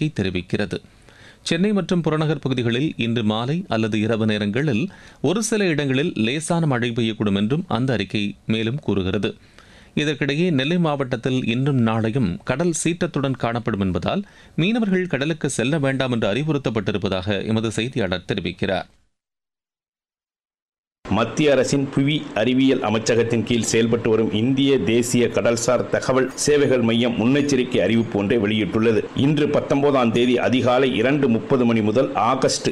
அறிக்கை தெரிவிக்கிறது சென்னை மற்றும் புறநகர் பகுதிகளில் இன்று மாலை அல்லது இரவு நேரங்களில் ஒரு சில இடங்களில் லேசான மழை பெய்யக்கூடும் என்றும் அந்த அறிக்கை மேலும் கூறுகிறது இதற்கிடையே நெல்லை மாவட்டத்தில் இன்றும் நாளையும் கடல் சீற்றத்துடன் காணப்படும் என்பதால் மீனவர்கள் கடலுக்கு செல்ல வேண்டாம் என்று அறிவுறுத்தப்பட்டிருப்பதாக எமது செய்தியாளர் தெரிவிக்கிறார் மத்திய அரசின் புவி அறிவியல் அமைச்சகத்தின் கீழ் செயல்பட்டு வரும் இந்திய தேசிய கடல்சார் தகவல் சேவைகள் மையம் முன்னெச்சரிக்கை அறிவிப்பு ஒன்றை வெளியிட்டுள்ளது இன்று பத்தொன்பதாம் தேதி அதிகாலை இரண்டு முப்பது மணி முதல் ஆகஸ்ட்